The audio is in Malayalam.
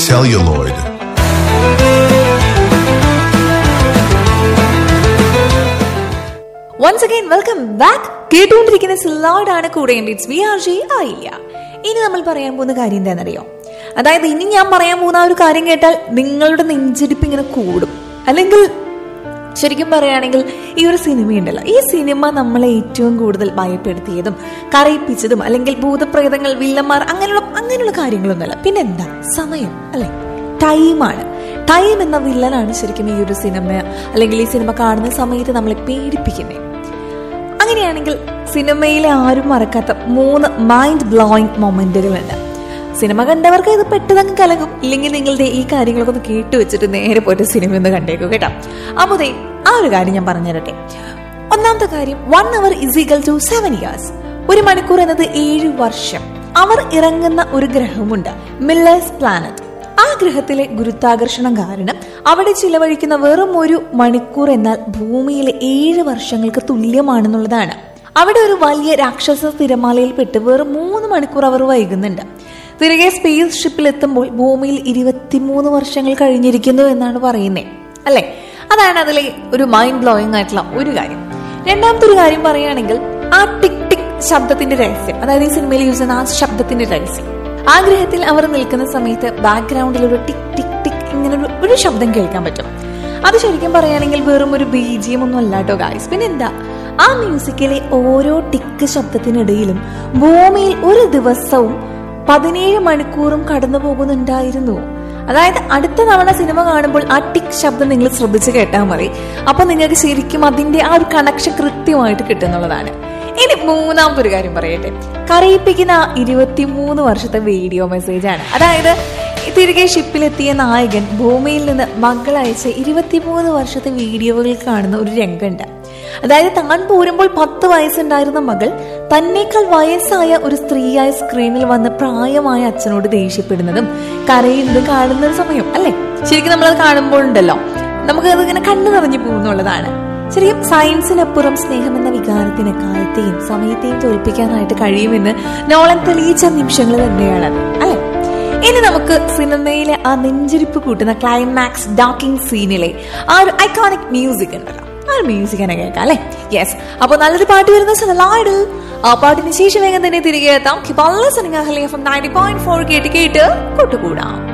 celluloid. Once again welcome back കേട്ടുകൊണ്ടിരിക്കുന്ന സിലോഡാണ് കൂടെ ഇറ്റ്സ് വി ആർ ജി ആയില്ല ഇനി നമ്മൾ പറയാൻ പോകുന്ന കാര്യം എന്താണെന്നറിയോ അതായത് ഇനി ഞാൻ പറയാൻ പോകുന്ന ആ ഒരു കാര്യം കേട്ടാൽ നിങ്ങളുടെ നെഞ്ചിടിപ്പ് ഇങ്ങനെ കൂടും അല്ലെങ്കിൽ ശരിക്കും പറയുകയാണെങ്കിൽ ഈ ഒരു സിനിമയുണ്ടല്ലോ ഈ സിനിമ നമ്മളെ ഏറ്റവും കൂടുതൽ ഭയപ്പെടുത്തിയതും കരയിപ്പിച്ചതും അല്ലെങ്കിൽ ഭൂതപ്രേതങ്ങൾ വില്ലന്മാർ അങ്ങനെയുള്ള അങ്ങനെയുള്ള കാര്യങ്ങളൊന്നുമല്ല പിന്നെന്താ സമയം അല്ലെ ടൈമാണ് ടൈം എന്ന വില്ലനാണ് ശരിക്കും ഈ ഒരു സിനിമ അല്ലെങ്കിൽ ഈ സിനിമ കാണുന്ന സമയത്ത് നമ്മളെ പേടിപ്പിക്കുന്നത് അങ്ങനെയാണെങ്കിൽ സിനിമയിലെ ആരും മറക്കാത്ത മൂന്ന് മൈൻഡ് ബ്ലോയിങ് മൊമെന്റുകളുണ്ട് സിനിമ കണ്ടവർക്ക് ഇത് പെട്ടെന്ന് കലകും ഇല്ലെങ്കിൽ നിങ്ങളുടെ ഈ കാര്യങ്ങളൊക്കെ ഒന്ന് കേട്ടു വെച്ചിട്ട് നേരെ പോയിട്ട് സിനിമ ഒന്ന് കണ്ടേക്കൂ കേട്ടോ അപ്പൊ ദേ ആ ഒരു കാര്യം ഞാൻ പറഞ്ഞുതരട്ടെ ഒന്നാമത്തെ കാര്യം one hour is equal to seven years ഒരു മണിക്കൂർ എന്നത് ഏഴ് വർഷം അവർ ഇറങ്ങുന്ന ഒരു ഗ്രഹമുണ്ട് മില്ലേഴ്സ് പ്ലാനറ്റ് ആ ഗ്രഹത്തിലെ ഗുരുത്വാകർഷണം കാരണം അവിടെ ചിലവഴിക്കുന്ന വെറും ഒരു മണിക്കൂർ എന്നാൽ ഭൂമിയിലെ ഏഴ് വർഷങ്ങൾക്ക് തുല്യമാണെന്നുള്ളതാണ് അവിടെ ഒരു വലിയ രാക്ഷസ തിരമാലയിൽപ്പെട്ട് വെറും മൂന്ന് മണിക്കൂർ അവർ വൈകുന്നുണ്ട് തിരികെ സ്പേസ് ഷിപ്പിൽ എത്തുമ്പോൾ ഭൂമിയിൽ ഇരുപത്തിമൂന്ന് വർഷങ്ങൾ കഴിഞ്ഞിരിക്കുന്നു എന്നാണ് പറയുന്നത് അല്ലെ അതാണ് അതിലെ ഒരു മൈൻഡ് ബ്ലോയിങ് ആയിട്ടുള്ള ഒരു കാര്യം രണ്ടാമത്തെ ഒരു കാര്യം പറയുകയാണെങ്കിൽ ആ ടിക് ടിക് ശബ്ദത്തിന്റെ രഹസ്യം അതായത് ഈ സിനിമയിൽ യൂസ് ചെയ്യുന്ന ആ ശബ്ദത്തിന്റെ രഹസ്യം ആ ഗ്രഹത്തിൽ അവർ നിൽക്കുന്ന സമയത്ത് ബാക്ക്ഗ്രൗണ്ടിൽ ഒരു ടിക് ടിക് ടിക് ഇങ്ങനെ ഒരു ഒരു ശബ്ദം കേൾക്കാൻ പറ്റും അത് ശരിക്കും പറയുകയാണെങ്കിൽ വെറും ഒരു ബീജിയം ഒന്നും അല്ല കേട്ടോ ഗായ്സ് പിന്നെ എന്താ ആ മ്യൂസിക്കിലെ ഓരോ ടിക്ക് ശബ്ദത്തിനിടയിലും ഭൂമിയിൽ ഒരു ദിവസവും പതിനേഴ് മണിക്കൂറും കടന്നു പോകുന്നുണ്ടായിരുന്നു അതായത് അടുത്ത തവണ സിനിമ കാണുമ്പോൾ ആ ടിക് ശബ്ദം നിങ്ങൾ ശ്രദ്ധിച്ച് കേട്ടാൽ മതി അപ്പൊ നിങ്ങൾക്ക് ശരിക്കും അതിന്റെ ആ ഒരു കണക്ഷൻ കൃത്യമായിട്ട് കിട്ടുന്നുള്ളതാണ് ഇനി മൂന്നാമത്തെ ഒരു കാര്യം പറയട്ടെ കരയിപ്പിക്കുന്ന ആ ഇരുപത്തിമൂന്ന് വർഷത്തെ വീഡിയോ മെസ്സേജ് ആണ് അതായത് തിരികെ ഷിപ്പിലെത്തിയ നായകൻ ഭൂമിയിൽ നിന്ന് മകൾ അയച്ച ഇരുപത്തിമൂന്ന് വർഷത്തെ വീഡിയോകളിൽ കാണുന്ന ഒരു രംഗമുണ്ട് അതായത് താൻ പോരുമ്പോൾ പത്ത് വയസ്സുണ്ടായിരുന്ന മകൾ തന്നേക്കാൾ വയസ്സായ ഒരു സ്ത്രീയായ സ്ക്രീനിൽ വന്ന് പ്രായമായ അച്ഛനോട് ദേഷ്യപ്പെടുന്നതും കരയുന്നത് കാണുന്ന ഒരു സമയം അല്ലെ ശരിക്കും നമ്മളത് കാണുമ്പോൾ ഉണ്ടല്ലോ നമുക്ക് അത് ഇങ്ങനെ കണ്ണു നിറഞ്ഞു പോകുന്നുള്ളതാണ് ശരിക്കും സയൻസിനപ്പുറം സ്നേഹം എന്ന വികാരത്തിന് കാലത്തെയും സമയത്തെയും തോൽപ്പിക്കാനായിട്ട് കഴിയുമെന്ന് നോളൻ തെളിയിച്ച നിമിഷങ്ങൾ തന്നെയാണ് അല്ലെ ഇനി നമുക്ക് സിനിമയിലെ ആ നെഞ്ചിരിപ്പ് കൂട്ടുന്ന ക്ലൈമാക്സ് ഡാക്കിംഗ് സീനിലെ ആ ഒരു ഐക്കോണിക് മ്യൂസിക് ഉണ്ടല്ലോ ആ ഒരു മ്യൂസിക് തന്നെ കേൾക്കാം അല്ലെ യെസ് അപ്പൊ നല്ലൊരു പാട്ട് വരുന്ന സലാഡ് ആ പാട്ടിന് ശേഷം വേഗം തന്നെ തിരികെ എത്താം നയൻറ്റി പോയിന്റ് ഫോർ കേട്ട് കേട്ട് കൂട്ടുകൂടാം